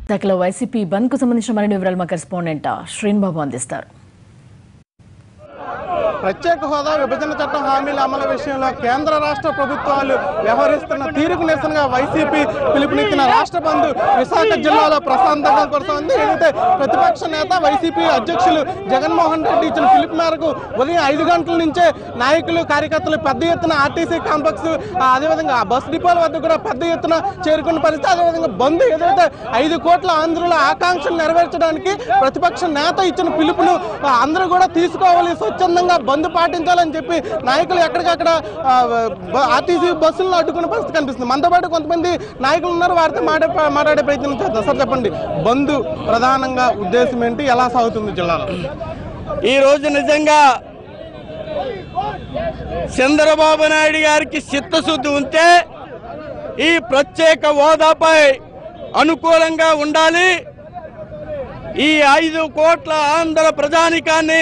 విశాఖలో వైసీపీ బంద్ కు సంబంధించిన మరిన్ని వివరాలు మా కరెస్పాండెంట్ శ్రీన్ బాబు అందిస్తారు ప్రత్యేక హోదా విభజన చట్టం హామీల అమలు విషయంలో కేంద్ర రాష్ట్ర ప్రభుత్వాలు వ్యవహరిస్తున్న తీరుకు నిరసనగా వైసీపీ పిలుపునిచ్చిన రాష్ట్ర బంధు విశాఖ జిల్లాలో ప్రశాంతంగా కొనసాగింది ఏదైతే ప్రతిపక్ష నేత వైసీపీ అధ్యక్షులు జగన్మోహన్ రెడ్డి ఇచ్చిన పిలుపు మేరకు ఉదయం ఐదు గంటల నుంచే నాయకులు కార్యకర్తలు పెద్ద ఎత్తున ఆర్టీసీ కాంప్లెక్స్ ఆ, అదేవిధంగా ఆ బస్ డిపోల వద్ద కూడా పెద్ద ఎత్తున చేరుకున్న పరిస్థితి అదేవిధంగా బంద్ ఏదైతే ఐదు కోట్ల ఆంధ్రుల ఆకాంక్షలు నెరవేర్చడానికి ప్రతిపక్ష నేత ఇచ్చిన పిలుపును ఆ, అందరూ కూడా తీసుకోవాలి స్వచ్ఛందంగా బంద్ పాటించాలని చెప్పి నాయకులు ఎక్కడికక్కడ ఆ, బ- ఆర్టీసీ బస్సులను అడ్డుకునే పరిస్థితి కనిపిస్తుంది మనతో పాటు కొంతమంది నాయకులు ఉన్నారు వారితో మాట్లాడే మాట్లాడే ప్రయత్నం చేద్దాం సార్ చెప్పండి బంద్ ప్రధానంగా ఉద్దేశం ఏంటి ఎలా సాగుతుంది జిల్లాలో ఈ రోజు నిజంగా చంద్రబాబు నాయుడు గారికి చిత్తశుద్ధి ఉంటే ఈ ప్రత్యేక హోదాపై అనుకూలంగా ఉండాలి ఈ ఐదు కోట్ల ఆంధ్ర ప్రజానికాన్ని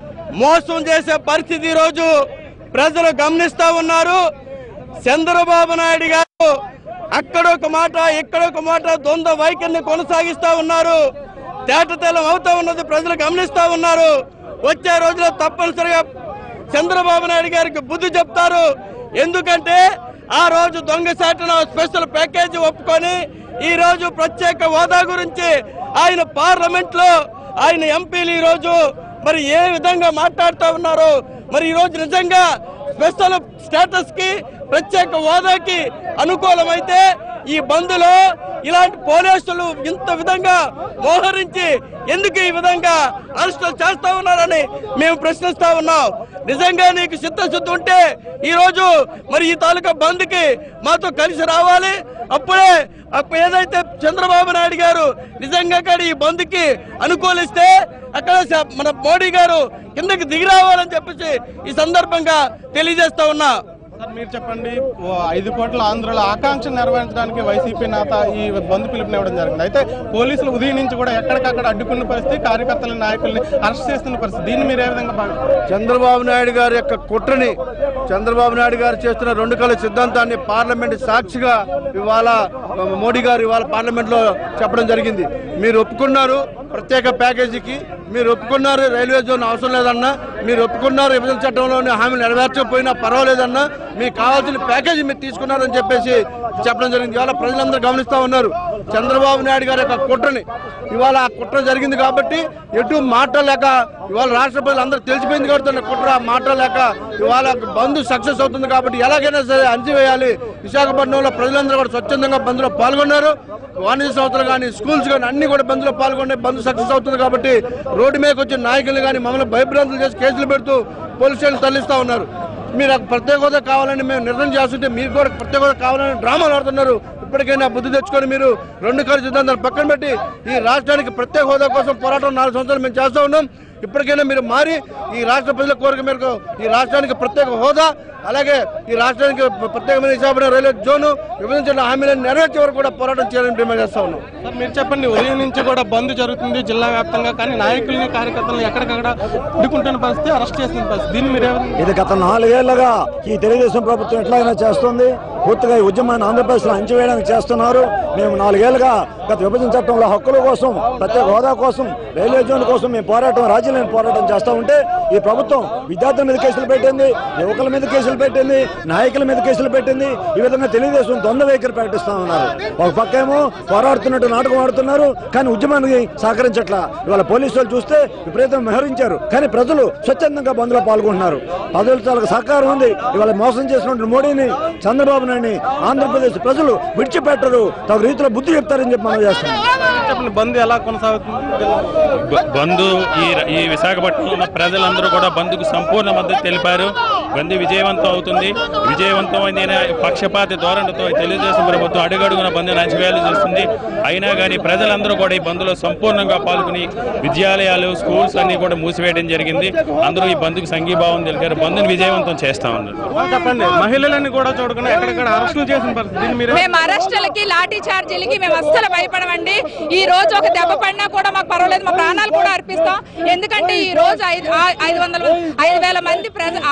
మోసం చేసే పరిస్థితి ఈరోజు ప్రజలు గమనిస్తా ఉన్నారు చంద్రబాబు నాయుడు గారు అక్కడొక మాట ఇక్కడొక మాట ద్వంద్వ వైఖరిని కొనసాగిస్తా ఉన్నారు తేటతెల్లం అవుతా ఉన్నది ప్రజలు గమనిస్తా ఉన్నారు వచ్చే రోజుల్లో తప్పనిసరిగా చంద్రబాబు నాయుడు గారికి బుద్ధి చెప్తారు ఎందుకంటే ఆ రోజు దొంగసాటిన స్పెషల్ ప్యాకేజీ ఒప్పుకొని ఈ రోజు ప్రత్యేక హోదా గురించి ఆయన పార్లమెంట్ లో ఆయన ఎంపీలు ఈ రోజు మరి ఏ విధంగా మాట్లాడుతూ ఉన్నారు మరి ఈ రోజు నిజంగా స్పెషల్ స్టేటస్ కి ప్రత్యేక హోదాకి అనుకూలమైతే ఈ బంద్లో ఇలాంటి పోలీసులు ఇంత విధంగా మోహరించి ఎందుకు ఈ విధంగా అరెస్టులు చేస్తా ఉన్నారని మేము ప్రశ్నిస్తా ఉన్నాం నిజంగా నీకు చిత్తశుద్ధి ఉంటే ఈ రోజు మరి ఈ తాలూకా బంద్కి మాతో కలిసి రావాలి అప్పుడే అప్పుడు ఏదైతే చంద్రబాబు నాయుడు గారు నిజంగా కానీ ఈ బంద్కి అనుకూలిస్తే అక్కడ స- మన మోడీ గారు కిందకి దిగి రావాలని చెప్పేసి ఈ సందర్భంగా తెలియజేస్తా ఉన్నా సార్ మీరు చెప్పండి ఓ ఐదు కోట్ల ఆంధ్రుల ఆకాంక్ష నెరవేర్చడానికి వైసీపీ నేత ఈ బంద్ పిలుపునివ్వడం జరిగింది అయితే పోలీసులు ఉదయం నుంచి కూడా ఎక్కడికక్కడ అడ్డుకున్న పరిస్థితి కార్యకర్తల నాయకుల్ని అరెస్ట్ చేస్తున్న పరిస్థితి దీన్ని మీరు ఏ విధంగా భావిస్తారు చంద్రబాబు నాయుడు గారి యొక్క కుట్రని చంద్రబాబు నాయుడు గారు చేస్తున్న రెండు కళ్ళ సిద్ధాంతాన్ని పార్లమెంట్ సాక్షిగా ఇవాళ మోడీ గారు ఇవాళ పార్లమెంట్ లో చెప్పడం జరిగింది మీరు ఒప్పుకున్నారు ప్రత్యేక ప్యాకేజీకి మీరు ఒప్పుకున్నారు రైల్వే జోన్ అవసరం లేదన్నా మీరు ఒప్పుకున్నారు విభజన చట్టంలోని హామీలు నెరవేర్చకపోయినా పర్వాలేదన్నా మీకు కావాల్సిన ప్యాకేజీ మీరు తీసుకున్నారని చెప్పేసి చెప్పడం జరిగింది ఇవాళ ప్రజలందరూ గమనిస్తా ఉన్నారు చంద్రబాబు నాయుడు గారి యొక్క కుట్రని ఇవాళ ఆ కుట్ర జరిగింది కాబట్టి ఎటు మాట్లాడలేక ఇవాళ రాష్ట్ర ప్రజలు అందరూ తెలిసిపోయింది కాబట్టి కుట్ర మాట్లాడలేక ఇవాళ బంద్ సక్సెస్ అవుతుంది కాబట్టి ఎలాగైనా సరే అంచివేయాలి విశాఖపట్నంలో ప్రజలందరూ కూడా స్వచ్ఛందంగా బంద్లో పాల్గొన్నారు వాణిజ్య సంస్థలు కానీ స్కూల్స్ కానీ అన్ని కూడా బంద్లో పాల్గొనే బంద్ సక్సెస్ అవుతుంది కాబట్టి రోడ్డు మీదకి వచ్చిన నాయకులు కానీ మమ్మల్ని భయభ్రాంతులు చేసి కేసులు పెడుతూ పోలీస్ స్టేషన్ తరలిస్తా ఉన్నారు మీరు ఆ ప్రత్యేక హోదా కావాలని మేము నిర్ణయం చేస్తుంటే మీరు కూడా ప్రత్యేక హోదా కావాలని డ్రామాలు ఆడుతున్నారు ఇప్పటికైనా బుద్ధి తెచ్చుకొని మీరు రెండు కలిసి సిద్ధాంతాలు పక్కన పెట్టి ఈ రాష్ట్రానికి ప్రత్యేక హోదా కోసం పోరాటం నాలుగు సంవత్సరాలు మేము చేస్తూ ఉన్నాం ఇప్పటికైనా మీరు మారి ఈ రాష్ట్ర ప్రజల కోరిక మేరకు ఈ రాష్ట్రానికి ప్రత్యేక హోదా అలాగే ఈ రాష్ట్రానికి ప్రత్యేకమైన విశాఖపట్నం రైల్వే జోను విభజించిన హామీలను నెరవేర్చే వరకు కూడా పోరాటం చేయాలని డిమాండ్ చేస్తా ఉన్నాం సార్ మీరు చెప్పండి ఉదయం నుంచి కూడా బంద్ జరుగుతుంది జిల్లా వ్యాప్తంగా కానీ నాయకుల్ని కార్యకర్తలను ఎక్కడికక్కడ అడ్డుకుంటున్న పరిస్థితి అరెస్ట్ చేస్తున్న పరిస్థితి దీన్ని మీరు ఏ విధంగా ఇది గత నాలుగేళ్లుగా ఈ తెలుగుదేశం ప్రభుత్వం ఎట్లాగైనా చేస్తుంది పూర్తిగా ఈ ఉద్యమాన్ని ఆంధ్రప్రదేశ్లో అంచివేయడానికి చేస్తున్నారు మేము నాలుగేళ్లుగా గత విభజన చట్టంలో హక్కుల కోసం ప్రత్యేక హోదా కోసం రైల్వే జోన్ కోసం మేము పోరాటం రాజ్యాలను పోరాటం చేస్తూ ఉంటే ఈ ప్రభుత్వం విద్యార్థుల మీద కేసులు పెట్టింది యువకుల మీద కేసులు పెట్టింది నాయకుల మీద కేసులు పెట్టింది ఈ విధంగా తెలుగుదేశం ద్వంద్వ వైఖరి ప్రకటిస్తా ఉన్నారు ఒక పక్క ఏమో పోరాడుతున్నట్టు నాటకం ఆడుతున్నారు కానీ ఉద్యమానికి సహకరించట్లా ఇవాళ పోలీసు వాళ్ళు చూస్తే విపరీతం మెహరించారు కానీ ప్రజలు స్వచ్ఛందంగా బంద్లో పాల్గొంటున్నారు ప్రజలు చాలా సహకారం ఉంది ఇవాళ మోసం చేసినటువంటి మోడీని చంద్రబాబు నాయుడిని ఆంధ్రప్రదేశ్ ప్రజలు విడిచిపెట్టరు తగు రీతిలో బుద్ధి చెప్తారని చెప్పి మనం చేస్తున్నాం చెప్పండి బంద్ ఎలా కొనసాగుతుంది జిల్లాలో? బ- బంధు ఈ ఈ విశాఖపట్నంలో ఉన్న ప్రజలందరూ కూడా బంధుకు సంపూర్ణ మద్దతు తెలిపారు బంద్ విజయవంతం అవుతుంది విజయవంతమైన పక్షపాతి ధోరణితో ఈ తెలుగుదేశం ప్రభుత్వం అడుగడుగున బంధుని అంచవేయాలు చేస్తుంది అయినా కానీ ప్రజలందరూ కూడా ఈ బంద్లో సంపూర్ణంగా పాల్గొని విద్యాలయాలు స్కూల్స్ అన్ని కూడా మూసివేయడం జరిగింది అందరూ ఈ బంద్కు సంఘీభావం తెలిపారు బంధుని విజయవంతం చేస్తా ఉన్నారు ఆ, చెప్పండి మహిళలని కూడా చూడకుండా ఎక్కడెక్కడ అరెస్టులు చేసిన పరిస్థితి దీన్ని మీరు మేము అరెస్టులకి లాఠీ చార్జీలకి మేము అస్సలు భయపడమండి ఈ రోజు ఒక దెబ్బ పడినా కూడా మాకు పర్వాలేదు మా ప్రాణాలు కూడా అర్పిస్తాం ఎందుకంటే ఈ రోజు ఐదు ఆ- ఐదు వందల ఐదు వేల మంది ప్రజ ఆంధ్ర ప్రజలు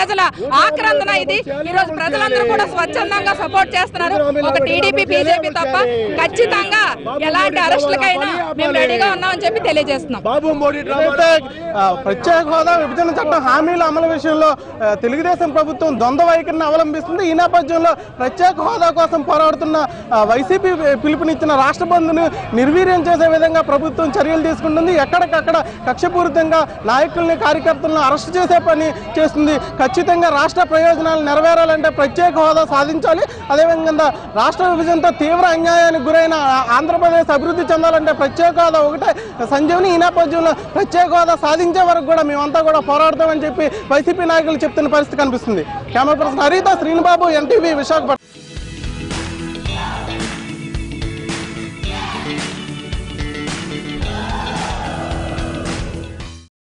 ప్రజల ఆక్రందన ఇది ఈ రోజు ప్రజలందరూ కూడా స్వచ్ఛందంగా సపోర్ట్ చేస్తున్నారు ఒక టీడీపీ బీజేపీ తప్ప ఖచ్చితంగా ఎలాంటి అరెస్టులకైనా మేము రెడీగా ఉన్నామని చెప్పి తెలియజేస్తున్నాం బాబు మోడీ అయితే ఆ, ప్రత్యేక హోదా విభజన చట్టం హామీల అమలు విషయంలో ఆ, తెలుగుదేశం ప్రభుత్వం ద్వంద్వ వైఖరిని అవలంబిస్తుంది ఈ నేపథ్యంలో ప్రత్యేక హోదా కోసం పోరాడుతున్న ఆ, వైసీపీ పిలుపునిచ్చిన రాష్ట్ర బంధును నిర్వీర్యం చేసే విధంగా ప్రభుత్వం చర్యలు తీసుకుంటుంది ఎక్కడికక్కడ కక్షపూరితంగా నాయకుల్ని కార్యకర్తలను అరెస్ట్ చేసే పని చేస్తుంది ఖచ్చితంగా రాష్ట్ర ప్రయోజనాలు నెరవేరాలంటే ప్రత్యేక హోదా సాధించాలి అదేవిధంగా రాష్ట్ర విభజనతో తీవ్ర అన్యాయానికి గురైన ఆంధ్రప్రదేశ్ అభివృద్ధి చెందాలంటే ప్రత్యేక హోదా ఒకటే సంజీవని ఈ నేపథ్యంలో ప్రత్యేక హోదా సాధించే వరకు కూడా మేమంతా కూడా పోరాడతామని చెప్పి వైసీపీ నాయకులు చెప్తున్న పరిస్థితి కనిపిస్తుంది కెమెరా పర్సన్ హరిత శ్రీనిబాబు ఎన్టీవీ విశాఖపట్నం